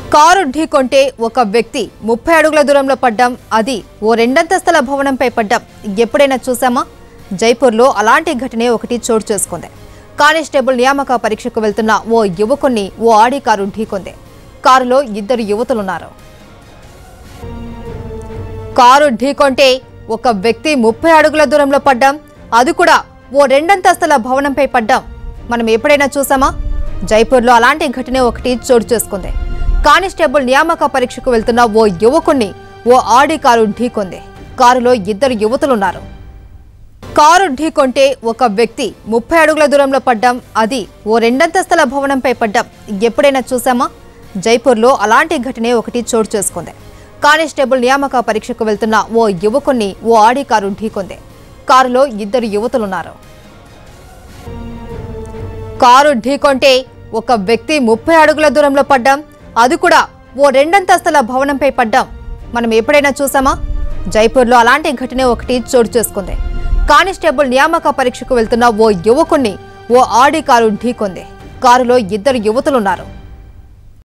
car ఢీకొంటే ఒక వ్యక్తి ముప్పై అడుగుల దూరంలో పడ్డం అది ఓ రెండంతస్తుల భవనంపై పడ్డం ఎప్పుడైనా చూసామా జైపూర్లో అలాంటి ఘటనే ఒకటి చోటు చేసుకుంది కానిస్టేబుల్ నియామక పరీక్షకు వెళ్తున్న ఓ యువకుణ్ణి ఓ ఆడి కారు ఢీకొంది కారులో ఇద్దరు యువతులున్నారు కారు ఢీకొంటే ఒక వ్యక్తి ముప్పై అడుగుల దూరంలో పడ్డం అది కూడా ఓ రెండంతస్తుల భవనంపై పడ్డం మనం ఎప్పుడైనా చూసామా జైపూర్లో అలాంటి ఘటనే ఒకటి చోటు చేసుకుంది కానిస్టేబుల్ నియామక పరీక్షకు వెళ్తున్న ఓ యువకుణ్ణి ఓ ఆడి కారు ఢీకొంది కారులో ఇద్దరు యువతులున్నారు కారు ఢీకొంటే ఒక వ్యక్తి ముప్పై అడుగుల దూరంలో పడ్డం అది ఓ రెండంతస్తుల భవనంపై పడ్డం ఎప్పుడైనా చూసామా జైపూర్లో అలాంటి ఘటనే ఒకటి చోటు చేసుకుంది కానిస్టేబుల్ నియామక పరీక్షకు వెళ్తున్న ఓ యువకుణ్ణి ఓ ఆడి కారు ఢీకొంది కారులో ఇద్దరు యువతులున్నారు కారు ఢీకొంటే ఒక వ్యక్తి ముప్పై అడుగుల దూరంలో పడ్డం అది కూడా ఓ రెండంతస్తుల భవనంపై పడ్డం మనం ఎప్పుడైనా చూసామా జైపూర్లో అలాంటి ఘటనే ఒకటి చోటు చేసుకుంది కానిస్టేబుల్ నియామక పరీక్షకు వెళ్తున్న ఓ యువకుణ్ణి ఓ ఆడి కారు ఢీకొంది కారులో ఇద్దరు యువతులున్నారు